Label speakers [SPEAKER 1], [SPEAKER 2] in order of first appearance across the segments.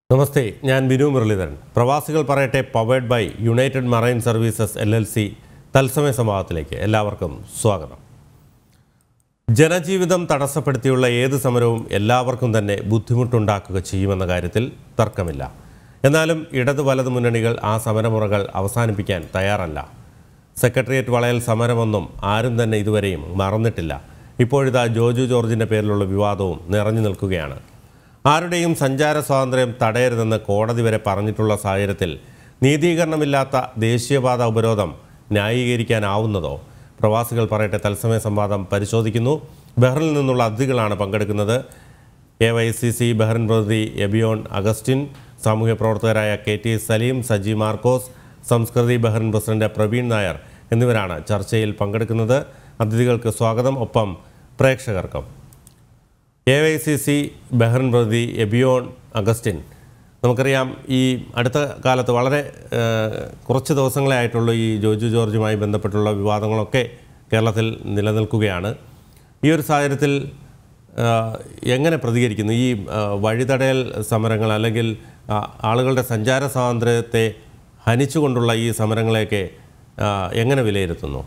[SPEAKER 1] നമസ്തേ ഞാൻ ബിനു മുരളീധരൻ പ്രവാസികൾ പറയട്ടെ powered by United Marine Services L L C തത്സമയ സംവാദത്തിലേക്ക് എല്ലാവർക്കും സ്വാഗതം ജനജീവിതം തടസ്സപ്പെടുത്തിയുള്ള ഏത് സമരവും എല്ലാവർക്കും തന്നെ ബുദ്ധിമുട്ടുണ്ടാക്കുക ചെയ്യുമെന്ന കാര്യത്തിൽ തർക്കമില്ല എന്നാലും ഇടത് വലത് മുന്നണികൾ ആ സമരമുറകൾ അവസാനിപ്പിക്കാൻ തയ്യാറല്ല സെക്രട്ടേറിയറ്റ് വളയൽ സമരമൊന്നും ആരും തന്നെ ഇതുവരെയും മറന്നിട്ടില്ല ഇപ്പോഴിതാ ജോജു ജോർജിൻ്റെ പേരിലുള്ള വിവാദവും നിറഞ്ഞു നിൽക്കുകയാണ് ആരുടെയും സഞ്ചാര സ്വാതന്ത്ര്യം തടയരുതെന്ന് കോടതി വരെ പറഞ്ഞിട്ടുള്ള സാഹചര്യത്തിൽ നീതീകരണമില്ലാത്ത ദേശീയപാത ഉപരോധം ന്യായീകരിക്കാനാവുന്നതോ പ്രവാസികൾ പറയട്ടെ തത്സമയ സംവാദം പരിശോധിക്കുന്നു ബഹ്റിനിൽ നിന്നുള്ള അതിഥികളാണ് പങ്കെടുക്കുന്നത് A Y C C Bahrain പ്രതിനിധി എബിയോൺ അഗസ്റ്റിൻ സാമൂഹ്യ പ്രവർത്തകരായ K T Saleem Saji Markose Samskriti Bahrain president Praveen Nair എന്നിവരാണ് ചർച്ചയിൽ പങ്കെടുക്കുന്നത് അതിഥികൾക്ക് സ്വാഗതം ഒപ്പം പ്രേക്ഷകർക്കും A Y C C Bahrain പ്രതിനിധി എബിയോൺ അഗസ്റ്റിൻ നമുക്കറിയാം ഈ അടുത്ത കാലത്ത് വളരെ ആ, കുറച്ച് ദിവസങ്ങളെ ആയിട്ടുള്ള ഈ ജോജു ജോർജുമായി ബന്ധപ്പെട്ടുള്ള വിവാദങ്ങളൊക്കെ കേരളത്തിൽ നിലനിൽക്കുകയാണ് ഈ ഒരു സാഹചര്യത്തിൽ ആ, എങ്ങനെ പ്രതികരിക്കുന്നു ഈ ആ, വഴിതടയൽ സമരങ്ങൾ അല്ലെങ്കിൽ ആ, ആളുകളുടെ സഞ്ചാര സ്വാതന്ത്ര്യത്തെ ഹനിച്ചുകൊണ്ടുള്ള ഈ സമരങ്ങളെയൊക്കെ ആ, എങ്ങനെ വിലയിരുത്തുന്നു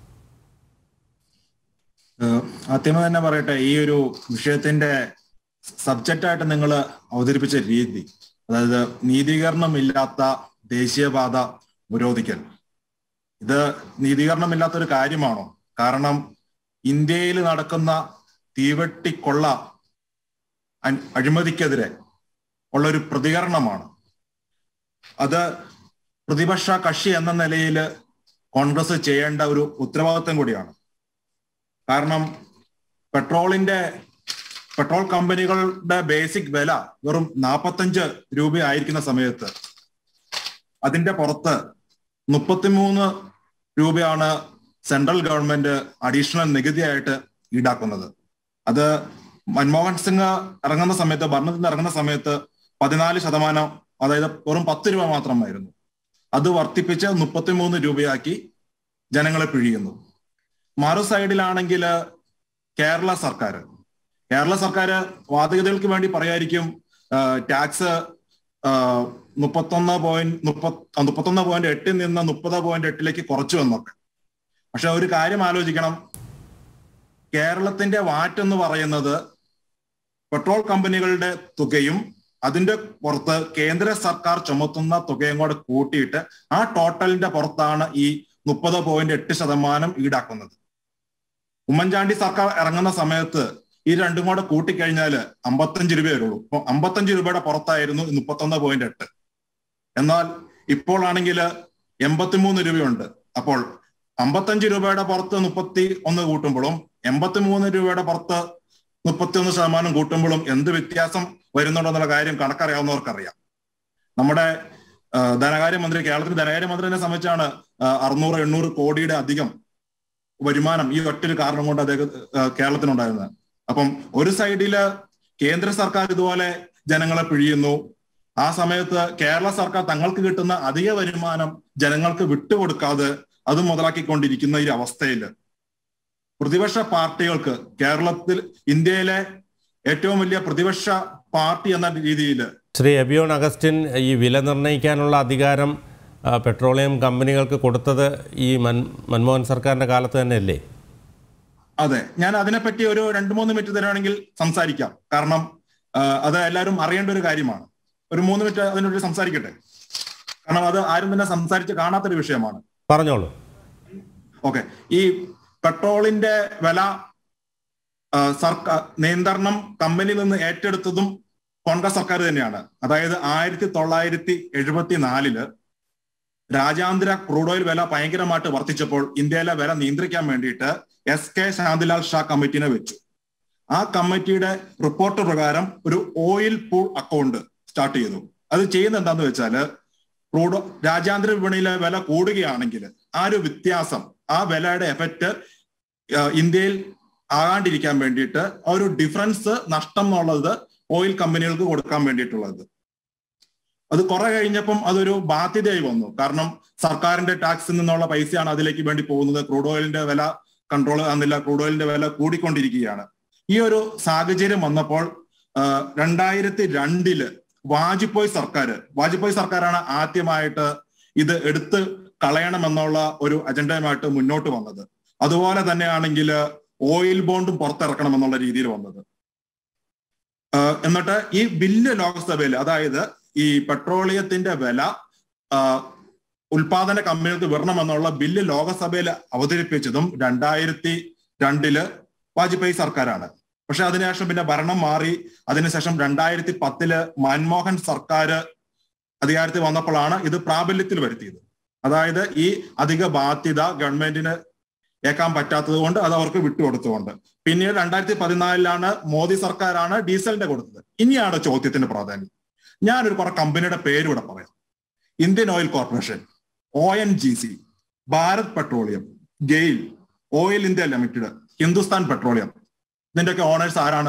[SPEAKER 2] ഏഹ് ആദ്യമേ തന്നെ പറയട്ടെ ഈ ഒരു വിഷയത്തിന്റെ സബ്ജക്റ്റ് ആയിട്ട് നിങ്ങൾ അവതരിപ്പിച്ച രീതി അതായത് നീതീകരണം ഇല്ലാത്ത ദേശീയപാത നിരോധിക്കൽ ഇത് നീതീകരണം ഇല്ലാത്ത ഒരു കാര്യമാണോ കാരണം ഇന്ത്യയിൽ നടക്കുന്ന തീവെട്ടിക്കൊള്ള അൻ- അഴിമതിക്കെതിരെ ഉള്ള ഒരു പ്രതികരണമാണ് അത് പ്രതിപക്ഷ കക്ഷി എന്ന നിലയിൽ കോൺഗ്രസ് ചെയ്യേണ്ട ഒരു ഉത്തരവാദിത്വം കൂടിയാണ് കാരണം പെട്രോളിന്റെ പെട്രോൾ കമ്പനികളുടെ ബേസിക് വില വെറും നാൽപ്പത്തഞ്ച് രൂപയായിരിക്കുന്ന സമയത്ത് അതിന്റെ പുറത്ത് മുപ്പത്തിമൂന്ന് രൂപയാണ് സെൻട്രൽ ഗവൺമെന്റ് അഡീഷണൽ നികുതിയായിട്ട് ഈടാക്കുന്നത് അത് മൻമോഹൻ സിംഗ് ഇറങ്ങുന്ന സമയത്ത് ഭരണത്തിൽ നിന്ന് ഇറങ്ങുന്ന സമയത്ത് പതിനാല് ശതമാനം അതായത് വെറും പത്ത് രൂപ മാത്രമായിരുന്നു അത് വർദ്ധിപ്പിച്ച് മുപ്പത്തിമൂന്ന് രൂപയാക്കി ജനങ്ങളെ പിഴിയുന്നു മറു സൈഡിലാണെങ്കിൽ കേരള സർക്കാർ കേരള സർക്കാർ വാതകതകൾക്ക് വേണ്ടി പറയായിരിക്കും ടാക്സ് മുപ്പത്തൊന്ന് പോയിന്റ് മുപ്പത്തി മുപ്പത്തൊന്ന് പോയിന്റ് എട്ടിൽ നിന്ന് മുപ്പത് പോയിന്റ് എട്ടിലേക്ക് കുറച്ചു എന്നൊക്കെ പക്ഷെ ഒരു കാര്യം ആലോചിക്കണം കേരളത്തിന്റെ വാറ്റ് എന്ന് പറയുന്നത് പെട്രോൾ കമ്പനികളുടെ തുകയും അതിന്റെ പുറത്ത് കേന്ദ്ര സർക്കാർ ചുമത്തുന്ന തുകയും കൂടെ കൂട്ടിയിട്ട് ആ ടോട്ടലിന്റെ പുറത്താണ് ഈ മുപ്പത് പോയിന്റ് എട്ട് ശതമാനം ഈടാക്കുന്നത് ഉമ്മൻചാണ്ടി സർക്കാർ ഇറങ്ങുന്ന സമയത്ത് ഈ രണ്ടും കൂടെ കൂട്ടിക്കഴിഞ്ഞാൽ അമ്പത്തഞ്ച് രൂപയേ ഉള്ളൂ അപ്പൊ അമ്പത്തഞ്ച് രൂപയുടെ പുറത്തായിരുന്നു മുപ്പത്തൊന്ന് പോയിന്റ് എട്ട് എന്നാൽ ഇപ്പോൾ ആണെങ്കിൽ എൺപത്തിമൂന്ന് രൂപയുണ്ട് അപ്പോൾ അമ്പത്തഞ്ച് രൂപയുടെ പുറത്ത് മുപ്പത്തി ഒന്ന് കൂട്ടുമ്പോഴും എൺപത്തിമൂന്ന് രൂപയുടെ പുറത്ത് മുപ്പത്തിയൊന്ന് ശതമാനം കൂട്ടുമ്പോഴും എന്ത് വ്യത്യാസം വരുന്നുണ്ടെന്നുള്ള കാര്യം കണക്കറിയാവുന്നവർക്കറിയാം നമ്മുടെ ആ, ധനകാര്യമന്ത്രി കേരളത്തിലെ ധനകാര്യമന്ത്രിനെ സംബന്ധിച്ചാണ് ആ, അറുന്നൂറ് എണ്ണൂറ് കോടിയുടെ അധികം വരുമാനം ഈ ഒറ്റൊരു കാരണം കൊണ്ട് അദ്ദേഹം ആ, കേരളത്തിനുണ്ടായിരുന്നത് അപ്പം ഒരു സൈഡില് കേന്ദ്ര സർക്കാർ ഇതുപോലെ ജനങ്ങളെ പിഴിയുന്നു ആ സമയത്ത് കേരള സർക്കാർ തങ്ങൾക്ക് കിട്ടുന്ന അധിക വരുമാനം ജനങ്ങൾക്ക് വിട്ടുകൊടുക്കാതെ അത് മുതലാക്കിക്കൊണ്ടിരിക്കുന്ന ഈ അവസ്ഥയിൽ പ്രതിപക്ഷ പാർട്ടികൾക്ക് കേരളത്തിൽ ഇന്ത്യയിലെ ഏറ്റവും വലിയ പ്രതിപക്ഷ പാർട്ടി എന്ന രീതിയിൽ
[SPEAKER 1] ശ്രീ എബിയോൺ അഗസ്റ്റിൻ ഈ വില നിർണ്ണയിക്കാനുള്ള അധികാരം ആ, പെട്രോളിയം കമ്പനികൾക്ക് കൊടുത്തത് ഈ മൻ മൻമോഹൻ സർക്കാരിൻ്റെ കാലത്ത് തന്നെയല്ലേ
[SPEAKER 2] അതെ ഞാൻ അതിനെപ്പറ്റി ഒരു രണ്ട് മൂന്ന് മിനിറ്റ് തരുവാണെങ്കിൽ സംസാരിക്കാം കാരണം ആ, അത് എല്ലാവരും അറിയേണ്ട ഒരു കാര്യമാണ് ഒരു മൂന്ന് മിനിറ്റ് അതിനുള്ളിൽ സംസാരിക്കട്ടെ കാരണം അത് ആരും തന്നെ സംസാരിച്ച് കാണാത്തൊരു വിഷയമാണ്
[SPEAKER 1] പറഞ്ഞോളൂ
[SPEAKER 2] ഓക്കെ ഈ പെട്രോളിന്റെ വില സർക്കാർ നിയന്ത്രണം കമ്പനിയിൽ നിന്ന് ഏറ്റെടുത്തതും കോൺഗ്രസ് സർക്കാർ തന്നെയാണ് അതായത് ആയിരത്തി തൊള്ളായിരത്തി എഴുപത്തി നാലില് രാജ്യാന്തര ക്രൂഡ് ഓയിൽ വില ഭയങ്കരമായിട്ട് വർദ്ധിച്ചപ്പോൾ ഇന്ത്യയിലെ വില നിയന്ത്രിക്കാൻ വേണ്ടിയിട്ട് എസ് കെ ശാന്തിലാൽ ഷാ കമ്മിറ്റിനെ വെച്ചു ആ കമ്മിറ്റിയുടെ റിപ്പോർട്ട് പ്രകാരം ഒരു ഓയിൽ പൂൾ അക്കൗണ്ട് സ്റ്റാർട്ട് ചെയ്തു അത് ചെയ്യുന്നത് എന്താന്ന് വെച്ചാല് ക്രൂഡ് രാജ്യാന്തര വിപണിയിലെ വില കൂടുകയാണെങ്കിൽ ആ ഒരു വ്യത്യാസം ആ വിലയുടെ എഫക്റ്റ് ഇന്ത്യയിൽ ആകാണ്ടിരിക്കാൻ വേണ്ടിയിട്ട് ആ ഒരു ഡിഫറൻസ് നഷ്ടം എന്നുള്ളത് ഓയിൽ കമ്പനികൾക്ക് കൊടുക്കാൻ വേണ്ടിയിട്ടുള്ളത് അത് കുറെ കഴിഞ്ഞപ്പം അതൊരു ബാധ്യതയായി വന്നു കാരണം സർക്കാരിന്റെ ടാക്സിൽ നിന്നുള്ള പൈസയാണ് അതിലേക്ക് വേണ്ടി പോകുന്നത് ക്രൂഡ് ഓയിലിന്റെ വില കൺട്രോൾ ആകുന്നില്ല ക്രൂഡ് ഓയിലിന്റെ വില കൂടിക്കൊണ്ടിരിക്കുകയാണ് ഈ ഒരു സാഹചര്യം വന്നപ്പോൾ രണ്ടായിരത്തി രണ്ടില് വാജ്പേയി സർക്കാർ വാജ്പേയി സർക്കാരാണ് ആദ്യമായിട്ട് ഇത് എടുത്ത് കളയണമെന്നുള്ള ഒരു അജണ്ടയുമായിട്ട് മുന്നോട്ട് വന്നത് അതുപോലെ തന്നെയാണെങ്കിൽ ഓയിൽ ബോണ്ടും പുറത്തിറക്കണം എന്നുള്ള രീതിയിൽ വന്നത് ആഹ് എന്നിട്ട് ഈ ബില്ല് ലോക്സഭയിൽ അതായത് ഈ പെട്രോളിയത്തിന്റെ വില ആഹ് ഉൽപാദന കമ്പനികൾക്ക് വിടണമെന്നുള്ള ബില്ല് ലോകസഭയിൽ അവതരിപ്പിച്ചതും രണ്ടായിരത്തി രണ്ടില് വാജ്പേയി സർക്കാരാണ് പക്ഷെ അതിനുശേഷം പിന്നെ ഭരണം മാറി അതിനുശേഷം രണ്ടായിരത്തി പത്തില് മൻമോഹൻ സർക്കാർ അധികാരത്തിൽ വന്നപ്പോഴാണ് ഇത് പ്രാബല്യത്തിൽ വരുത്തിയത് അതായത് ഈ അധിക ബാധ്യത ഗവൺമെന്റിന് ഏക്കാൻ പറ്റാത്തത് കൊണ്ട് അത് അവർക്ക് വിട്ടുകൊടുത്തുകൊണ്ട് പിന്നീട് രണ്ടായിരത്തി പതിനാലിലാണ് മോദി സർക്കാരാണ് ഡീസലിന്റെ കൊടുത്തത് ഇനിയാണ് ചോദ്യത്തിന്റെ പ്രാധാന്യം ഞാനൊരു കുറെ കമ്പനിയുടെ പേര് ഇവിടെ പറയാം Indian Oil Corporation O N G C Bharat Petroleum GAIL Oil India Limited Hindustan Petroleum ഇതിന്റെയൊക്കെ ഓണേഴ്സ് ആരാണ്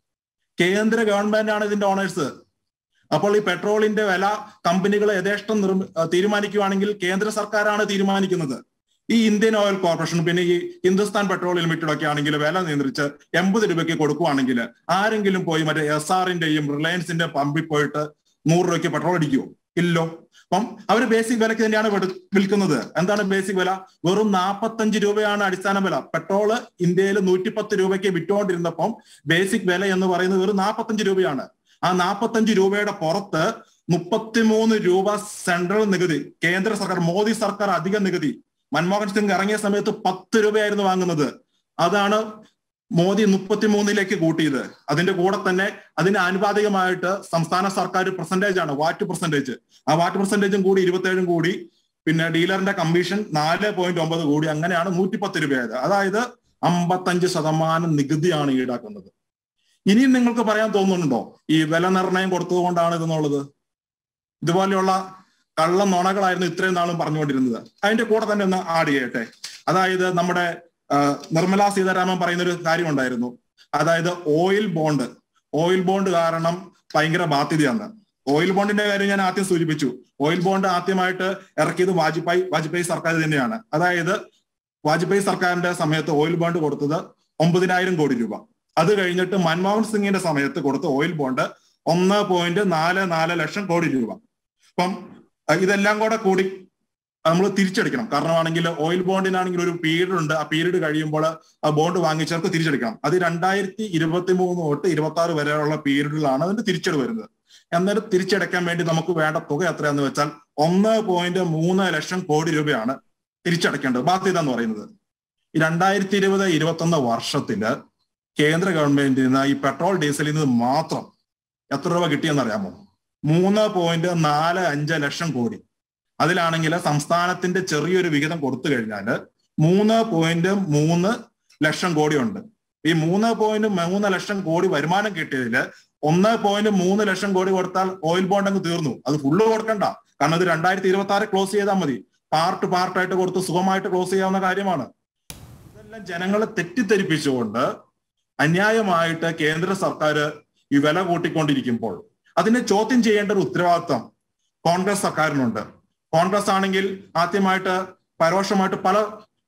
[SPEAKER 2] കേന്ദ്ര ഗവൺമെന്റ് ആണ് ഇതിന്റെ ഓണേഴ്സ് അപ്പോൾ ഈ പെട്രോളിന്റെ വില കമ്പനികൾ യഥേഷ്ടം നിർമ്മ തീരുമാനിക്കുകയാണെങ്കിൽ കേന്ദ്ര സർക്കാരാണ് തീരുമാനിക്കുന്നത് ഈ ഇന്ത്യൻ ഓയിൽ കോർപ്പറേഷൻ പിന്നെ ഈ ഹിന്ദുസ്ഥാൻ പെട്രോൾ ലിമിറ്റഡ് ഒക്കെ ആണെങ്കിൽ വില നിയന്ത്രിച്ച് എൺപത് രൂപയ്ക്ക് കൊടുക്കുവാണെങ്കിൽ ആരെങ്കിലും പോയി മറ്റേ എസ് ആറിന്റെയും റിലയൻസിന്റെ പമ്പിൽ പോയിട്ട് നൂറ് രൂപയ്ക്ക് പെട്രോൾ അടിക്കുമോ ഇല്ലോ അപ്പം അവർ ബേസിക് വിലക്ക് തന്നെയാണ് വെടു- വിൽക്കുന്നത് എന്താണ് ബേസിക് വില വെറും നാൽപ്പത്തഞ്ച് രൂപയാണ് അടിസ്ഥാന വില പെട്രോള് ഇന്ത്യയിൽ നൂറ്റിപ്പത്ത് രൂപയ്ക്ക് വിറ്റുകൊണ്ടിരുന്നപ്പം ബേസിക് വില എന്ന് പറയുന്നത് വെറും നാൽപ്പത്തഞ്ച് രൂപയാണ് ആ നാൽപ്പത്തഞ്ച് രൂപയുടെ പുറത്ത് മുപ്പത്തിമൂന്ന് രൂപ സെൻട്രൽ നികുതി കേന്ദ്ര സർക്കാർ മോദി സർക്കാർ അധിക നികുതി മൻമോഹൻ സിംഗ് ഇറങ്ങിയ സമയത്ത് പത്ത് രൂപയായിരുന്നു വാങ്ങുന്നത് അതാണ് മോദി മുപ്പത്തിമൂന്നിലേക്ക് കൂട്ടിയത് അതിന്റെ കൂടെ തന്നെ അതിന് ആനുപാതികമായിട്ട് സംസ്ഥാന സർക്കാർ പെർസെന്റേജ് ആണ് വാറ്റ് പെർസെന്റേജ് ആ വാറ്റ് പെർസെന്റേജും കൂടി ഇരുപത്തേഴും കൂടി പിന്നെ ഡീലറിന്റെ കമ്മീഷൻ നാല് പോയിന്റ് ഒമ്പത് കൂടി അങ്ങനെയാണ് നൂറ്റിപ്പത്ത് രൂപയായത് അതായത് അമ്പത്തഞ്ച് ശതമാനം നികുതിയാണ് ഈടാക്കുന്നത് ഇനിയും നിങ്ങൾക്ക് പറയാൻ തോന്നുന്നുണ്ടോ ഈ വില നിർണ്ണയം കൊടുത്തത് കൊണ്ടാണ് ഇതെന്നുള്ളത് ഇതുപോലെയുള്ള കള്ള നുണകളായിരുന്നു ഇത്രയും നാളും പറഞ്ഞുകൊണ്ടിരുന്നത് അതിന്റെ കൂടെ തന്നെ ഒന്ന് ആഡ് ചെയ്യട്ടെ അതായത് നമ്മുടെ ആ, നിർമ്മലാ സീതാരാമൻ പറയുന്ന ഒരു കാര്യം ഉണ്ടായിരുന്നു അതായത് ഓയിൽ ബോണ്ട് ഓയിൽ ബോണ്ട് കാരണം ഭയങ്കര ബാധ്യതയാണ് ഓയിൽ ബോണ്ടിന്റെ കാര്യം ഞാൻ ആദ്യം സൂചിപ്പിച്ചു ഓയിൽ ബോണ്ട് ആദ്യമായിട്ട് ഇറക്കിയത് വാജ്പേയി വാജ്പേയി സർക്കാർ തന്നെയാണ് അതായത് വാജ്പേയി സർക്കാരിന്റെ സമയത്ത് ഓയിൽ ബോണ്ട് കൊടുത്തത് ഒമ്പതിനായിരം കോടി രൂപ അത് കഴിഞ്ഞിട്ട് മൻമോഹൻ സിംഗിന്റെ സമയത്ത് കൊടുത്ത ഓയിൽ ബോണ്ട് ഒന്ന് പോയിന്റ് നാല് നാല് ലക്ഷം കോടി രൂപ അപ്പം അഹ് ഇതെല്ലാം കൂടെ കൂടി നമ്മൾ തിരിച്ചടിക്കണം കാരണമാണെങ്കിൽ ഓയിൽ ബോണ്ടിനാണെങ്കിൽ ഒരു പീരീഡ് ഉണ്ട് ആ പീരീഡ് കഴിയുമ്പോൾ ആ ബോണ്ട് വാങ്ങിച്ചവർക്ക് തിരിച്ചടിക്കണം അത് രണ്ടായിരത്തി ഇരുപത്തി മൂന്ന് തൊട്ട് ഇരുപത്തി ആറ് വരെയുള്ള പീരീഡിലാണ് അതിന്റെ തിരിച്ചടി വരുന്നത് എന്നിട്ട് തിരിച്ചടയ്ക്കാൻ വേണ്ടി നമുക്ക് വേണ്ട തുക എത്രയാന്ന് വെച്ചാൽ ഒന്ന് പോയിന്റ് മൂന്ന് ലക്ഷം കോടി രൂപയാണ് തിരിച്ചടയ്ക്കേണ്ടത് ബാധ്യത എന്ന് പറയുന്നത് ഈ രണ്ടായിരത്തി ഇരുപത് ഇരുപത്തൊന്ന് വർഷത്തില് കേന്ദ്ര ഗവൺമെന്റിൽ നിന്ന് ഈ പെട്രോൾ ഡീസലിൽ നിന്ന് മാത്രം എത്ര രൂപ കിട്ടിയെന്ന് അറിയാമോ മൂന്ന് പോയിന്റ് നാല് അഞ്ച് ലക്ഷം കോടി അതിലാണെങ്കിൽ സംസ്ഥാനത്തിന്റെ ചെറിയൊരു വിഹിതം കൊടുത്തു കഴിഞ്ഞാൽ മൂന്ന് പോയിന്റ് മൂന്ന് ലക്ഷം കോടി ഉണ്ട് ഈ മൂന്ന് പോയിന്റ് മൂന്ന് ലക്ഷം കോടി വരുമാനം കിട്ടിയതിൽ ഒന്ന് പോയിന്റ് മൂന്ന് ലക്ഷം കോടി കൊടുത്താൽ ഓയിൽ ബോണ്ട് അങ്ങ് തീർന്നു അത് ഫുള്ള് കൊടുക്കണ്ട കാരണം ഇത് രണ്ടായിരത്തി ഇരുപത്തി ആറ് ക്ലോസ് ചെയ്താൽ മതി പാർട്ട് പാർട്ടായിട്ട് കൊടുത്ത് സുഖമായിട്ട് ക്ലോസ് ചെയ്യാവുന്ന കാര്യമാണ് ഇതെല്ലാം ജനങ്ങളെ തെറ്റിദ്ധരിപ്പിച്ചുകൊണ്ട് അന്യായമായിട്ട് കേന്ദ്ര സർക്കാർ ഈ വില കൂട്ടിക്കൊണ്ടിരിക്കുമ്പോൾ അതിനെ ചോദ്യം ചെയ്യേണ്ട ഒരു ഉത്തരവാദിത്വം കോൺഗ്രസ് സർക്കാരിനുണ്ട് കോൺഗ്രസ് ആണെങ്കിൽ ആദ്യമായിട്ട് പരോക്ഷമായിട്ട് പല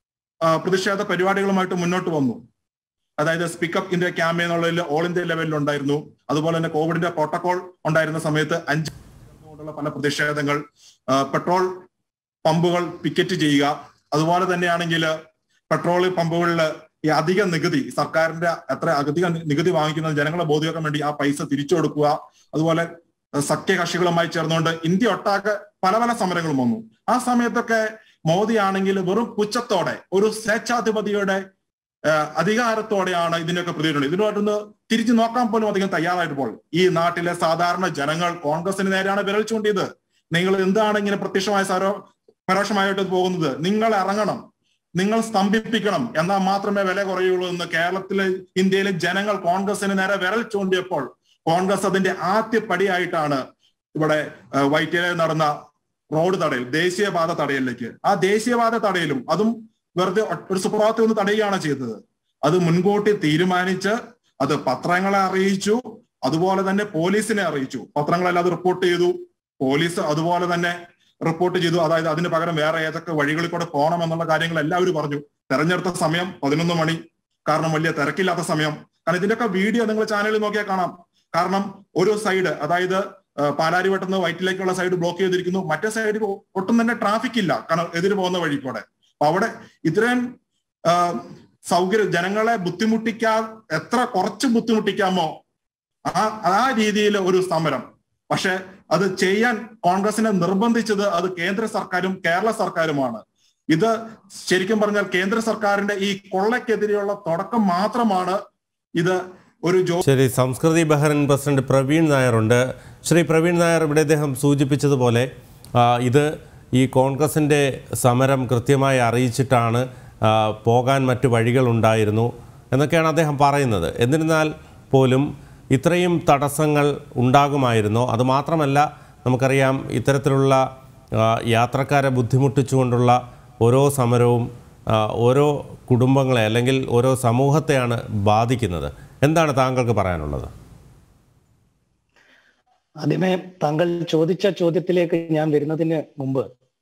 [SPEAKER 2] ആ, പ്രതിഷേധ പരിപാടികളുമായിട്ട് മുന്നോട്ട് വന്നു അതായത് സ്പീക്കപ്പ് ഇന്ത്യ ക്യാമ്പ് എന്നുള്ളതിൽ ഓൾ ഇന്ത്യ ലെവലിൽ ഉണ്ടായിരുന്നു അതുപോലെ തന്നെ കോവിഡിന്റെ പ്രോട്ടോകോൾ ഉണ്ടായിരുന്ന സമയത്ത് അഞ്ച് കൊണ്ടുള്ള പല പ്രതിഷേധങ്ങൾ ആ, പെട്രോൾ പമ്പുകൾ പിക്കറ്റ് ചെയ്യുക അതുപോലെ തന്നെയാണെങ്കിൽ പെട്രോൾ പമ്പുകളിൽ ഈ അധിക നികുതി സർക്കാരിന്റെ എത്ര അധിക നികുതി വാങ്ങിക്കുന്നത് ജനങ്ങളെ ബോധ്യമാക്കാൻ വേണ്ടി ആ പൈസ തിരിച്ചു കൊടുക്കുക അതുപോലെ സഖ്യകക്ഷികളുമായി ചേർന്നുകൊണ്ട് ഇന്ത്യ ഒട്ടാകെ പല പല സമരങ്ങളും വന്നു ആ സമയത്തൊക്കെ മോദി ആണെങ്കിൽ വെറും പുച്ഛത്തോടെ ഒരു സ്വേച്ഛാധിപതിയുടെ ആ, അധികാരത്തോടെയാണ് ഇതിനൊക്കെ പ്രതികരിക്കുന്നത് ഇതിനോട്ടൊന്ന് തിരിച്ചു നോക്കാൻ പോലും അധികം തയ്യാറായിട്ട് ഈ നാട്ടിലെ സാധാരണ ജനങ്ങൾ കോൺഗ്രസിന് നേരെയാണ് വിരൽ ചൂണ്ടിയത് നിങ്ങൾ എന്താണ് ഇങ്ങനെ പ്രത്യക്ഷമായ സാരോ പരോക്ഷമായിട്ട് പോകുന്നത് നിങ്ങൾ ഇറങ്ങണം നിങ്ങൾ സ്തംഭിപ്പിക്കണം എന്നാൽ മാത്രമേ വില കുറയുള്ളൂ എന്ന് കേരളത്തിലെ ഇന്ത്യയിലെ ജനങ്ങൾ കോൺഗ്രസിന് നേരെ വിരൽ ചൂണ്ടിയപ്പോൾ കോൺഗ്രസ് അതിന്റെ ആദ്യ പടിയായിട്ടാണ് ഇവിടെ ആ, വൈറ്റിലയിൽ നടന്ന റോഡ് തടയൽ ദേശീയപാത തടയലിലേക്ക് ആ ദേശീയപാത തടയലും അതും വെറുതെ ഒ- ഒരു സുപ്രഭാതത്തിൽ ഒന്ന് തടയുകയാണ് ചെയ്തത് അത് മുൻകൂട്ടി തീരുമാനിച്ച് അത് പത്രങ്ങളെ അറിയിച്ചു അതുപോലെ തന്നെ പോലീസിനെ അറിയിച്ചു പത്രങ്ങളെല്ലാം അത് റിപ്പോർട്ട് ചെയ്തു പോലീസ് അതുപോലെ തന്നെ റിപ്പോർട്ട് ചെയ്തു അതായത് അതിന് പകരം വേറെ ഏതൊക്കെ വഴികളിൽ കൂടെ പോകണം എന്നുള്ള കാര്യങ്ങൾ എല്ലാവരും പറഞ്ഞു തെരഞ്ഞെടുത്ത സമയം പതിനൊന്ന് മണി കാരണം വലിയ തിരക്കില്ലാത്ത സമയം കാരണം ഇതിന്റെയൊക്കെ വീഡിയോ നിങ്ങൾ ചാനലിൽ നോക്കിയാൽ കാണാം കാരണം ഒരു സൈഡ് അതായത് ആ, പാലാരിവട്ടം നിന്ന് വൈറ്റിലേക്കുള്ള സൈഡ് ബ്ലോക്ക് ചെയ്തിരിക്കുന്നു മറ്റേ സൈഡിൽ ഒട്ടും തന്നെ ട്രാഫിക് ഇല്ല കാരണം എതിര് പോകുന്ന വഴി കൂടെ അപ്പൊ അവിടെ ഇത്രയും ആ, സൗകര്യം ജനങ്ങളെ ബുദ്ധിമുട്ടിക്കാ എത്ര കുറച്ച് ബുദ്ധിമുട്ടിക്കാമോ ആ ആ രീതിയിൽ ഒരു സമരം പക്ഷെ അത് ചെയ്യാൻ കോൺഗ്രസിനെ നിർബന്ധിച്ചത് അത് കേന്ദ്ര സർക്കാരും കേരള സർക്കാരുമാണ് ഇത് ശരിക്കും പറഞ്ഞാൽ കേന്ദ്ര സർക്കാരിന്റെ ഈ കൊള്ളയ്ക്കെതിരെയുള്ള തുടക്കം മാത്രമാണ് ഇത് ഒരു ജോ
[SPEAKER 1] ശരി സംസ്കൃതി ബഹ്റൻ പ്രസിഡന്റ് പ്രവീൺ നായരുണ്ട് ശ്രീ പ്രവീൺ നായർ ഇവിടെ അദ്ദേഹം സൂചിപ്പിച്ചതുപോലെ ആ, ഇത് ഈ കോൺഗ്രസിൻ്റെ സമരം കൃത്യമായി അറിയിച്ചിട്ടാണ് ആ, പോകാൻ മറ്റു വഴികളുണ്ടായിരുന്നു എന്നൊക്കെയാണ് അദ്ദേഹം പറയുന്നത് എന്നിരുന്നാൽ പോലും ഇത്രയും തടസ്സങ്ങൾ ഉണ്ടാകുമായിരുന്നോ അതുമാത്രമല്ല നമുക്കറിയാം ഇത്തരത്തിലുള്ള ആ, യാത്രക്കാരെ ബുദ്ധിമുട്ടിച്ചുകൊണ്ടുള്ള ഓരോ സമരവും ആ, ഓരോ കുടുംബങ്ങളെ അല്ലെങ്കിൽ ഓരോ സമൂഹത്തെയാണ് ബാധിക്കുന്നത് എന്താണ് താങ്കൾക്ക് പറയാനുള്ളത്
[SPEAKER 3] ആദ്യമേ താങ്കൾ ചോദിച്ച ചോദ്യത്തിലേക്ക് ഞാൻ വരുന്നതിന് മുമ്പ്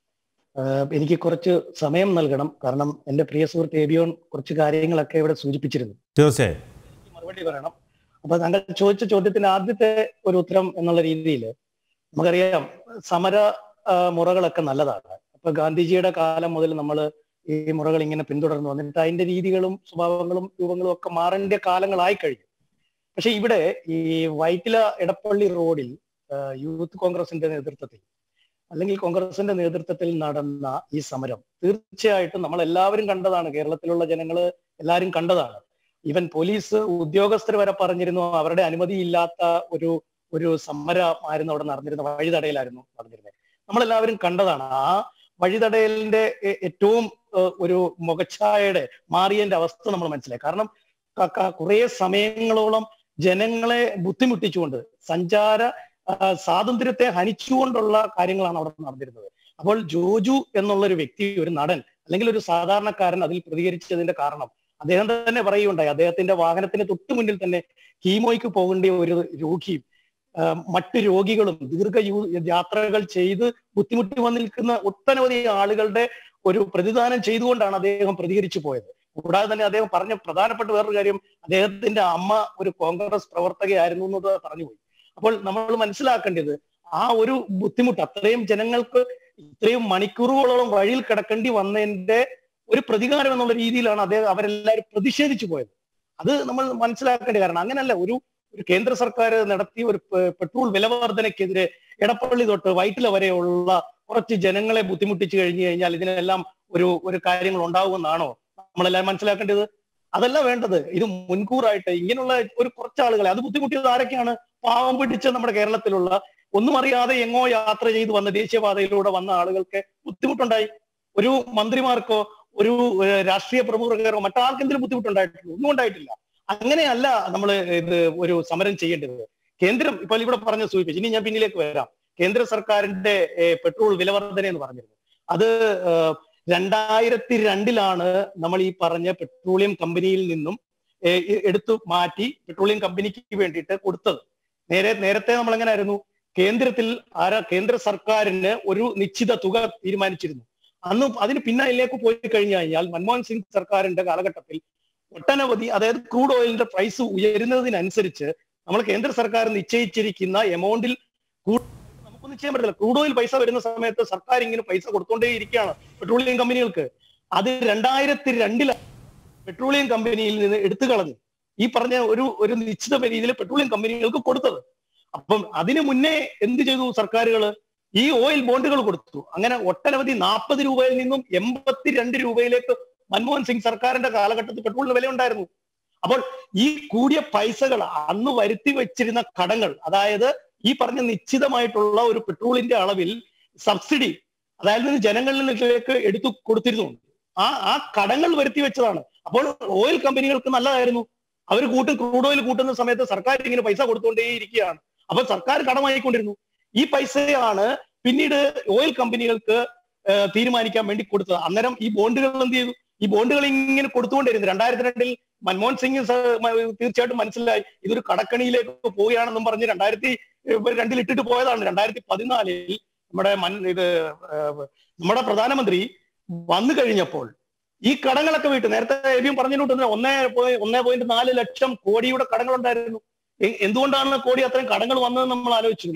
[SPEAKER 3] ആഹ് എനിക്ക് കുറച്ച് സമയം നൽകണം കാരണം എന്റെ പ്രിയ സുഹൃത്ത് എബിയോൺ കുറച്ച് കാര്യങ്ങളൊക്കെ ഇവിടെ സൂചിപ്പിച്ചിരുന്നു
[SPEAKER 1] തീർച്ചയായും
[SPEAKER 3] മറുപടി പറയണം അപ്പൊ താങ്കൾ ചോദിച്ച ചോദ്യത്തിന് ആദ്യത്തെ ഒരു ഉത്തരം എന്നുള്ള രീതിയിൽ നമുക്കറിയാം സമര ആഹ് മുറകളൊക്കെ നല്ലതാണ് അപ്പൊ ഗാന്ധിജിയുടെ കാലം മുതൽ നമ്മൾ ഈ മുറകൾ ഇങ്ങനെ പിന്തുടർന്നു വന്നിട്ട് അതിന്റെ രീതികളും സ്വഭാവങ്ങളും രൂപങ്ങളും ഒക്കെ മാറേണ്ട കാലങ്ങളായി കഴിഞ്ഞു പക്ഷെ ഇവിടെ ഈ വൈറ്റില എടപ്പള്ളി റോഡിൽ ആഹ് യൂത്ത് കോൺഗ്രസിന്റെ നേതൃത്വത്തിൽ അല്ലെങ്കിൽ കോൺഗ്രസിന്റെ നേതൃത്വത്തിൽ നടന്ന ഈ സമരം തീർച്ചയായിട്ടും നമ്മൾ എല്ലാവരും കണ്ടതാണ് കേരളത്തിലുള്ള ജനങ്ങൾ എല്ലാവരും കണ്ടതാണ് ഈവൻ പോലീസ് ഉദ്യോഗസ്ഥർ വരെ പറഞ്ഞിരുന്നു അവരുടെ അനുമതിയില്ലാത്ത ഒരു ഒരു സമരമായിരുന്നു അവിടെ നടന്നിരുന്ന വഴിതടയിലായിരുന്നു നടന്നിരുന്നത് നമ്മളെല്ലാവരും കണ്ടതാണ് ആ വഴിതടയലിന്റെ എ- ഏറ്റവും ഏഹ്, ഒരു മുഖച്ഛായയുടെ മാറിയതിന്റെ അവസ്ഥ നമ്മൾ മനസ്സിലായി കാരണം ക- ക- കുറേ സമയങ്ങളോളം ജനങ്ങളെ ബുദ്ധിമുട്ടിച്ചുകൊണ്ട് സഞ്ചാര ആ, സ്വാതന്ത്ര്യത്തെ ഹനിച്ചുകൊണ്ടുള്ള കാര്യങ്ങളാണ് അവിടെ നടന്നിരുന്നത് അപ്പോൾ ജോജു എന്നുള്ള ഒരു വ്യക്തി ഒരു നടൻ അല്ലെങ്കിൽ ഒരു സാധാരണക്കാരൻ അതിൽ പ്രതികരിച്ചതിന്റെ കാരണം അദ്ദേഹം തന്നെ പറയുകയുണ്ടായി അദ്ദേഹത്തിന്റെ വാഹനത്തിന് തൊട്ടു മുന്നിൽ തന്നെ കീമോയ്ക്ക് പോകേണ്ട ഒരു രോഗിയും ആ, മറ്റു രോഗികളും ദീർഘ യൂ- യാത്രകൾ ചെയ്ത് ബുദ്ധിമുട്ടി വന്ന് നിൽക്കുന്ന ഒട്ടനവധി ആളുകളുടെ ഒരു പ്രതിദാനം ചെയ്തുകൊണ്ടാണ് അദ്ദേഹം പ്രതികരിച്ചു പോയത് കൂടാതെ തന്നെ അദ്ദേഹം പറഞ്ഞ പ്രധാനപ്പെട്ട വേറൊരു കാര്യം അദ്ദേഹത്തിന്റെ അമ്മ ഒരു കോൺഗ്രസ് പ്രവർത്തകയായിരുന്നു എന്നത് പറഞ്ഞുപോയി അപ്പോൾ നമ്മൾ മനസ്സിലാക്കേണ്ടത് ആ ഒരു ബുദ്ധിമുട്ട് അത്രയും ജനങ്ങൾക്ക് ഇത്രയും മണിക്കൂറുകളോളം വഴിയിൽ കിടക്കേണ്ടി വന്നതിന്റെ ഒരു പ്രതികാരം എന്നുള്ള രീതിയിലാണ് അദ്ദേഹം അവരെല്ലാവരും പ്രതിഷേധിച്ചു പോയത് അത് നമ്മൾ മനസ്സിലാക്കേണ്ട കാരണം അങ്ങനല്ല ഒരു ഒരു കേന്ദ്ര സർക്കാർ നടത്തിയ ഒരു പെ- പെട്രോൾ വില വർധനയ്ക്കെതിരെ എടപ്പള്ളി തൊട്ട് വൈറ്റില വരെയുള്ള കുറച്ച് ജനങ്ങളെ ബുദ്ധിമുട്ടിച്ചു കഴിഞ്ഞു കഴിഞ്ഞാൽ ഇതിനെല്ലാം ഒരു ഒരു കാര്യങ്ങൾ ഉണ്ടാവുമെന്നാണോ നമ്മളെല്ലാം മനസ്സിലാക്കേണ്ടത് അതല്ല വേണ്ടത് ഇത് മുൻകൂറായിട്ട് ഇങ്ങനെയുള്ള ഒരു കുറച്ച് ആളുകളെ അത് ബുദ്ധിമുട്ടിയത് ആരൊക്കെയാണ് പാവം പിടിച്ച നമ്മുടെ കേരളത്തിലുള്ള ഒന്നും അറിയാതെ എങ്ങോ യാത്ര ചെയ്ത് വന്ന ദേശീയപാതയിലൂടെ വന്ന ആളുകൾക്ക് ബുദ്ധിമുട്ടുണ്ടായി ഒരു മന്ത്രിമാർക്കോ ഒരു ഏഹ്, രാഷ്ട്രീയ പ്രമുഖർക്കോ മറ്റാർക്കെന്തെങ്കിലും ബുദ്ധിമുട്ടുണ്ടായിട്ടില്ല ഒന്നും ഉണ്ടായിട്ടില്ല അങ്ങനെയല്ല നമ്മൾ ഇത് ഒരു സമരം ചെയ്യേണ്ടത് കേന്ദ്രം ഇപ്പോൾ ഇവിടെ പറഞ്ഞ സൂചിപ്പിച്ചു ഇനി ഞാൻ പിന്നിലേക്ക് വരാം കേന്ദ്ര സർക്കാരിന്റെ ഏഹ്, പെട്രോൾ വിലവർധന എന്ന് പറഞ്ഞിരുന്നു അത് ഏഹ്, രണ്ടായിരത്തി രണ്ടിലാണ് നമ്മൾ ഈ പറഞ്ഞ പെട്രോളിയം കമ്പനിയിൽ നിന്നും ഏഹ്, ഇ- എടുത്തു മാറ്റി പെട്രോളിയം കമ്പനിക്ക് വേണ്ടിയിട്ട് കൊടുത്തത് നേരെ നേരത്തെ നമ്മൾ എങ്ങനെ ആയിരുന്നു കേന്ദ്രത്തിൽ ആരാ കേന്ദ്ര സർക്കാരിന് ഒരു നിശ്ചിത തുക തീരുമാനിച്ചിരുന്നു അന്ന് അതിന് പിന്നാലേക്ക് പോയി കഴിഞ്ഞു കഴിഞ്ഞാൽ മൻമോഹൻ സിംഗ് സർക്കാരിന്റെ കാലഘട്ടത്തിൽ ഒട്ടനവധി അതായത് ക്രൂഡ് ഓയിലിന്റെ പ്രൈസ് ഉയരുന്നതിനനുസരിച്ച് നമ്മൾ കേന്ദ്ര സർക്കാർ നിശ്ചയിച്ചിരിക്കുന്ന എമൗണ്ടിൽ നമുക്കൊന്നും ചെയ്യാൻ പറ്റില്ല ക്രൂഡ് ഓയിൽ പൈസ വരുന്ന സമയത്ത് സർക്കാർ ഇങ്ങനെ പൈസ കൊടുത്തോണ്ടേ ഇരിക്കുകയാണ് പെട്രോളിയം കമ്പനികൾക്ക് അത് രണ്ടായിരത്തി രണ്ടിലാണ് പെട്രോളിയം കമ്പനിയിൽ നിന്ന് എടുത്തു കളഞ്ഞു ഈ പറഞ്ഞ ഒരു ഒരു നിശ്ചിത രീതിയിൽ പെട്രോളിയം കമ്പനികൾക്ക് കൊടുത്തത് അപ്പം അതിനു മുന്നേ എന്ത് ചെയ്തു സർക്കാരുകൾ ഈ ഓയിൽ ബോണ്ടുകൾ കൊടുത്തു അങ്ങനെ ഒട്ടനവധി നാൽപ്പത് രൂപയിൽ നിന്നും എൺപത്തിരണ്ട് രൂപയിലേക്ക് മൻമോഹൻ സിംഗ് സർക്കാരിന്റെ കാലഘട്ടത്തിൽ പെട്രോളിന് വില ഉണ്ടായിരുന്നു അപ്പോൾ ഈ കൂടിയ പൈസകൾ അന്ന് വരുത്തി വെച്ചിരുന്ന കടങ്ങൾ അതായത് ഈ പറഞ്ഞ നിശ്ചിതമായിട്ടുള്ള ഒരു പെട്രോളിന്റെ അളവിൽ സബ്സിഡി അതായത് ജനങ്ങളിലേക്ക് എടുത്തു കൊടുത്തിരുന്നു ആ ആ കടങ്ങൾ വരുത്തി വെച്ചതാണ് അപ്പോൾ ഓയിൽ കമ്പനികൾക്ക് നല്ലതായിരുന്നു അവർ കൂട്ടും ക്രൂഡ് ഓയിൽ കൂട്ടുന്ന സമയത്ത് സർക്കാർ ഇങ്ങനെ പൈസ കൊടുത്തുകൊണ്ടേയിരിക്കുകയാണ് അപ്പൊ സർക്കാർ കടമായിക്കൊണ്ടിരുന്നു ഈ പൈസയാണ് പിന്നീട് ഓയിൽ കമ്പനികൾക്ക് ഏഹ്, തീരുമാനിക്കാൻ വേണ്ടി കൊടുത്തത് അന്നേരം ഈ ബോണ്ടുകൾ എന്ത് ചെയ്തു ഈ ബോണ്ടുകൾ ഇങ്ങനെ കൊടുത്തുകൊണ്ടിരുന്നു രണ്ടായിരത്തി രണ്ടിൽ മൻമോഹൻ സിംഗ് സ- മ- തീർച്ചയായിട്ടും മനസ്സിലായി ഇതൊരു കടക്കണിയിലേക്ക് പോവുകയാണെന്നും പറഞ്ഞ് രണ്ടായിരത്തി രണ്ടിൽ ഇട്ടിട്ട് പോയതാണ് രണ്ടായിരത്തി പതിനാലിൽ നമ്മുടെ മൻ ഇത് ഏഹ്, നമ്മുടെ പ്രധാനമന്ത്രി വന്നു കഴിഞ്ഞപ്പോൾ ഈ കടങ്ങളൊക്കെ വീട്ടു നേരത്തെ എബിയും പറഞ്ഞിട്ടുണ്ട് ഒന്നേ പോയി- ഒന്നേ പോയിന്റ് നാല് ലക്ഷം കോടിയുടെ കടങ്ങൾ ഉണ്ടായിരുന്നു എ- എന്തുകൊണ്ടാണ് കോടി അത്രയും കടങ്ങൾ വന്നത് നമ്മൾ ആലോചിച്ചിരുന്നു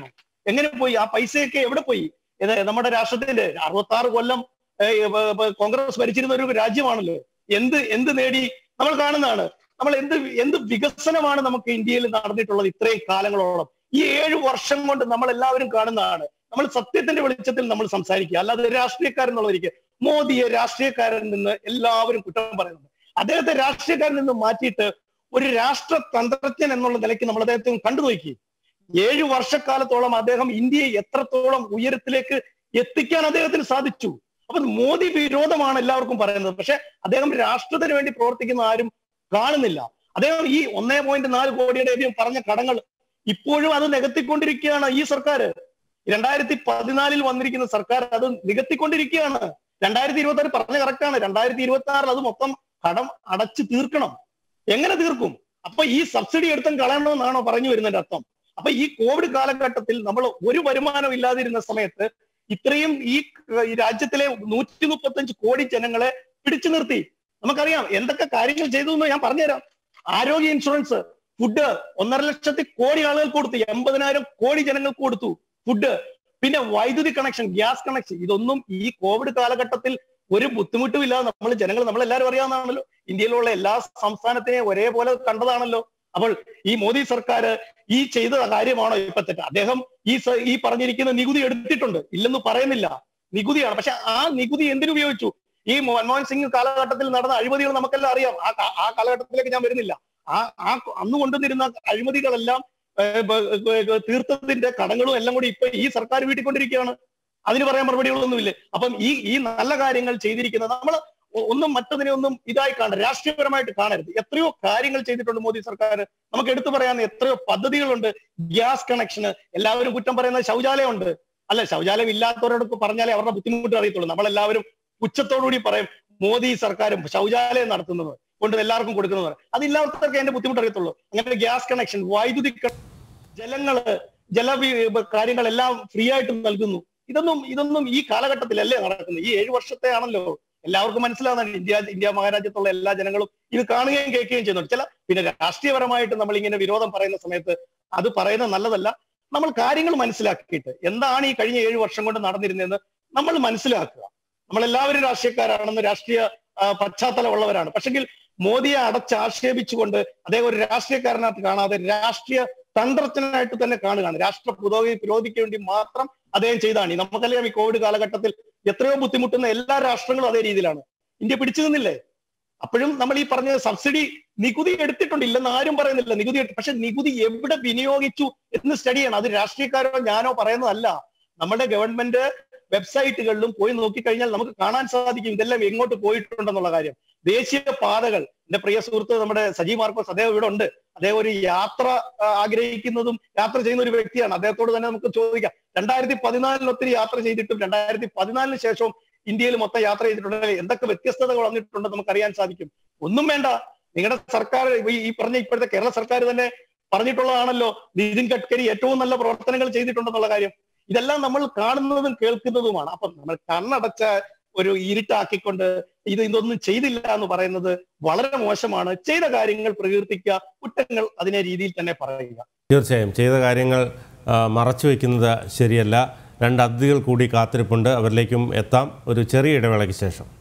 [SPEAKER 3] എങ്ങനെ പോയി ആ പൈസയൊക്കെ എവിടെ പോയി ഇത് നമ്മുടെ രാഷ്ട്രത്തിന്റെ അറുപത്തി ആറ് കൊല്ലം ഏഹ്, ഏഹ്, ഏഹ്, കോൺഗ്രസ് ഭരിച്ചിരുന്ന ഒരു രാജ്യമാണല്ലോ എന്ത് എന്ത് നേടി നമ്മൾ കാണുന്നതാണ് നമ്മൾ എന്ത് എന്ത് വികസനമാണ് നമുക്ക് ഇന്ത്യയിൽ നടന്നിട്ടുള്ളത് ഇത്രയും കാലങ്ങളോളം ഈ ഏഴു വർഷം കൊണ്ട് നമ്മൾ എല്ലാവരും കാണുന്നതാണ് നമ്മൾ സത്യത്തിന്റെ വെളിച്ചത്തിൽ നമ്മൾ സംസാരിക്കുക അല്ലാതെ രാഷ്ട്രീയക്കാരൻ എന്നുള്ളവർക്ക് മോദിയെ രാഷ്ട്രീയക്കാരൻ നിന്ന് എല്ലാവരും കുറ്റം പറയുന്നുണ്ട് അദ്ദേഹത്തെ രാഷ്ട്രീയക്കാരിൽ നിന്ന് മാറ്റിയിട്ട് ഒരു രാഷ്ട്ര തന്ത്രജ്ഞൻ എന്നുള്ള നിലയ്ക്ക് നമ്മൾ അദ്ദേഹത്തെ ഒന്ന് കണ്ടു നോക്കി ഏഴു വർഷക്കാലത്തോളം അദ്ദേഹം ഇന്ത്യയെ എത്രത്തോളം ഉയരത്തിലേക്ക് എത്തിക്കാൻ അദ്ദേഹത്തിന് സാധിച്ചു അപ്പൊ മോദി വിരോധമാണ് എല്ലാവർക്കും പറയുന്നത് പക്ഷെ അദ്ദേഹം രാഷ്ട്രത്തിന് വേണ്ടി പ്രവർത്തിക്കുന്ന ആരും കാണുന്നില്ല അദ്ദേഹം ഈ ഒന്നേ പോയിന്റ് നാല് കോടിയുടെ അധികം പറഞ്ഞ കടങ്ങൾ ഇപ്പോഴും അത് നികത്തിക്കൊണ്ടിരിക്കുകയാണ് ഈ സർക്കാർ രണ്ടായിരത്തി പതിനാലിൽ വന്നിരിക്കുന്ന സർക്കാർ അത് നികത്തിക്കൊണ്ടിരിക്കുകയാണ് രണ്ടായിരത്തി ഇരുപത്തി ആറ് പറഞ്ഞ കറക്റ്റാണ് രണ്ടായിരത്തി ഇരുപത്തി ആറിൽ അത് മൊത്തം കടം അടച്ചു തീർക്കണം എങ്ങനെ തീർക്കും അപ്പൊ ഈ സബ്സിഡി എടുത്തും കളയണമെന്നാണോ പറഞ്ഞു വരുന്നതിന്റെ അർത്ഥം അപ്പൊ ഈ കോവിഡ് കാലഘട്ടത്തിൽ നമ്മൾ ഒരു വരുമാനം ഇല്ലാതിരുന്ന സമയത്ത് ഇത്രയും ഈ ഈ രാജ്യത്തിലെ നൂറ്റി മുപ്പത്തഞ്ച് കോടി ജനങ്ങളെ പിടിച്ചു നിർത്തി നമുക്കറിയാം എന്തൊക്കെ കാര്യങ്ങൾ ചെയ്തു എന്ന് ഞാൻ പറഞ്ഞുതരാം ആരോഗ്യ ഇൻഷുറൻസ് ഫുഡ് ഒന്നര ലക്ഷത്തി കോടി ആളുകൾക്ക് കൊടുത്തു എൺപതിനായിരം കോടി ജനങ്ങൾക്ക് കൊടുത്തു ഫുഡ് പിന്നെ വൈദ്യുതി കണക്ഷൻ ഗ്യാസ് കണക്ഷൻ ഇതൊന്നും ഈ കോവിഡ് കാലഘട്ടത്തിൽ ഒരു ബുദ്ധിമുട്ടും ഇല്ലാതെ നമ്മൾ ജനങ്ങൾ നമ്മളെല്ലാവരും അറിയാവുന്നതാണല്ലോ ഇന്ത്യയിലുള്ള എല്ലാ സംസ്ഥാനത്തിനെയും ഒരേപോലെ കണ്ടതാണല്ലോ അപ്പോൾ ഈ മോദി സർക്കാർ ഈ ചെയ്ത കാര്യമാണോ ഇപ്പൊ തെറ്റ് അദ്ദേഹം ഈ സ- ഈ പറഞ്ഞിരിക്കുന്ന നികുതി എടുത്തിട്ടുണ്ട് ഇല്ലെന്ന് പറയുന്നില്ല നികുതിയാണ് പക്ഷെ ആ നികുതി എന്തിനു ഉപയോഗിച്ചു ഈ മൻമോഹൻ സിംഗ് കാലഘട്ടത്തിൽ നടന്ന അഴിമതികൾ നമുക്കെല്ലാം അറിയാം ആ കാ- ആ കാലഘട്ടത്തിലേക്ക് ഞാൻ വരുന്നില്ല ആ ആ അന്ന് കൊണ്ടുവന്നിരുന്ന അഴിമതികളെല്ലാം ഏഹ്, ബ- ബ- തീർത്തതിന്റെ കടങ്ങളും എല്ലാം കൂടി ഇപ്പൊ ഈ സർക്കാർ വീട്ടിക്കൊണ്ടിരിക്കുകയാണ് അതിന് പറയാൻ മറുപടികളൊന്നുമില്ല അപ്പം ഈ ഈ നല്ല കാര്യങ്ങൾ ചെയ്തിരിക്കുന്നത് നമ്മൾ ഒന്നും മറ്റതിനെ ഒന്നും ഇതായി കാണരുത് രാഷ്ട്രീയപരമായിട്ട് കാണരുത് എത്രയോ കാര്യങ്ങൾ ചെയ്തിട്ടുണ്ട് മോദി സർക്കാർ നമുക്ക് എടുത്തു പറയാൻ എത്രയോ പദ്ധതികളുണ്ട് ഗ്യാസ് കണക്ഷന് എല്ലാവരും കുറ്റം പറയുന്ന ശൗചാലയം ഉണ്ട് അല്ല ശൗചാലയം ഇല്ലാത്തവരോട് പറഞ്ഞാലേ അവരുടെ ബുദ്ധിമുട്ട് അറിയത്തുള്ളൂ നമ്മളെല്ലാവരും പുച്ഛത്തോടുകൂടി പറയും മോദി സർക്കാരും ശൗചാലയം നടത്തുന്നത് കൊണ്ട് എല്ലാവർക്കും കൊടുക്കുന്നത് അതില്ലാത്തവർക്ക് അതിന്റെ ബുദ്ധിമുട്ട് അറിയത്തുള്ളൂ അങ്ങനെ ഗ്യാസ് കണക്ഷൻ വൈദ്യുതി ക- ജലങ്ങള് ജല കാര്യങ്ങളെല്ലാം ഫ്രീ ആയിട്ട് നൽകുന്നു ഇതൊന്നും ഇതൊന്നും ഈ കാലഘട്ടത്തിലല്ലേ നടക്കുന്നത് ഈ ഏഴു വർഷത്തെ ആണല്ലോ എല്ലാവർക്കും മനസ്സിലാവുന്നുണ്ട് ഇന്ത്യ ഇന്ത്യ മഹാരാജ്യത്തുള്ള എല്ലാ ജനങ്ങളും ഇത് കാണുകയും കേൾക്കുകയും ചെയ്യുന്നുണ്ട് ചില പിന്നെ രാഷ്ട്രീയപരമായിട്ട് നമ്മൾ ഇങ്ങനെ വിരോധം പറയുന്ന സമയത്ത് അത് പറയുന്നത് നല്ലതല്ല നമ്മൾ കാര്യങ്ങൾ മനസ്സിലാക്കിയിട്ട് എന്താണ് ഈ കഴിഞ്ഞ ഏഴു വർഷം കൊണ്ട് നടന്നിരുന്നതെന്ന് നമ്മൾ മനസ്സിലാക്കുക നമ്മളെല്ലാവരും രാഷ്ട്രീയക്കാരാണെന്ന് രാഷ്ട്രീയ ആ, പശ്ചാത്തലമുള്ളവരാണ് പക്ഷെങ്കിൽ മോദിയെ അടച്ചാക്ഷേപിച്ചുകൊണ്ട് അദ്ദേഹം ഒരു രാഷ്ട്രീയക്കാരനായിട്ട് കാണാതെ രാഷ്ട്രീയ തന്ത്രജ്ഞനായിട്ട് തന്നെ കാണുകയാണ് രാഷ്ട്ര പുരോഗതി പുരോഗതിക്ക് വേണ്ടി മാത്രം അദ്ദേഹം ചെയ്താണ് നമുക്കറിയാം ഈ കോവിഡ് കാലഘട്ടത്തിൽ എത്രയോ ബുദ്ധിമുട്ടുന്ന എല്ലാ രാഷ്ട്രങ്ങളും അതേ രീതിയിലാണ് ഇന്ത്യ പിടിച്ചു നിന്നില്ലേ അപ്പോഴും നമ്മൾ ഈ പറഞ്ഞ സബ്സിഡി നികുതി എടുത്തിട്ടുണ്ട് ഇല്ലെന്ന് ആരും പറയുന്നില്ല നികുതി എടു- പക്ഷെ നികുതി എവിടെ വിനിയോഗിച്ചു എന്ന് സ്റ്റഡി ചെയ്യണം അത് രാഷ്ട്രീയക്കാരോ ഞാനോ പറയുന്നതല്ല നമ്മുടെ ഗവൺമെന്റ് വെബ്സൈറ്റുകളിലും പോയി നോക്കിക്കഴിഞ്ഞാൽ നമുക്ക് കാണാൻ സാധിക്കും ഇതെല്ലാം എങ്ങോട്ട് പോയിട്ടുണ്ടെന്നുള്ള കാര്യം ദേശീയ പാതകൾ എന്റെ പ്രിയ സുഹൃത്ത് നമ്മുടെ സജി മാർക്കോസ് അദ്ദേഹം ഇവിടെ ഉണ്ട് അദ്ദേഹം ഒരു യാത്ര ആ, ആഗ്രഹിക്കുന്നതും യാത്ര ചെയ്യുന്ന ഒരു വ്യക്തിയാണ് അദ്ദേഹത്തോട് തന്നെ നമുക്ക് ചോദിക്കാം രണ്ടായിരത്തി പതിനാലിൽ ഒത്തിരി യാത്ര ചെയ്തിട്ടും രണ്ടായിരത്തി പതിനാലിന് ശേഷവും ഇന്ത്യയിൽ മൊത്തം യാത്ര ചെയ്തിട്ടുണ്ടെങ്കിൽ എന്തൊക്കെ വ്യത്യസ്തതകൾ വന്നിട്ടുണ്ടെന്ന് നമുക്ക് അറിയാൻ സാധിക്കും ഒന്നും വേണ്ട നിങ്ങളുടെ സർക്കാർ ഈ- ഈ പറഞ്ഞ ഇപ്പോഴത്തെ കേരള സർക്കാർ തന്നെ പറഞ്ഞിട്ടുള്ളതാണല്ലോ നിതിൻ ഗഡ്കരി ഏറ്റവും നല്ല പ്രവർത്തനങ്ങൾ ചെയ്തിട്ടുണ്ടെന്നുള്ള കാര്യം ഇതെല്ലാം നമ്മൾ കാണുന്നതും കേൾക്കുന്നതുമാണ് അപ്പം നമ്മൾ കണ്ണടച്ച ഒരു ഇരുട്ടാക്കിക്കൊണ്ട് ഇത് ഇതൊന്നും ചെയ്തില്ല എന്ന് പറയുന്നത് വളരെ മോശമാണ് ചെയ്ത കാര്യങ്ങൾ പ്രകീർത്തിക്കുക കുറ്റങ്ങൾ അതിനെ രീതിയിൽ തന്നെ പറയുക
[SPEAKER 1] തീർച്ചയായും ചെയ്ത കാര്യങ്ങൾ ആ, മറച്ചു വയ്ക്കുന്നത് ശരിയല്ല രണ്ട് അതിഥികൾ കൂടി കാത്തിരിപ്പുണ്ട് അവരിലേക്കും എത്താം ഒരു ചെറിയ ഇടവേളയ്ക്ക് ശേഷം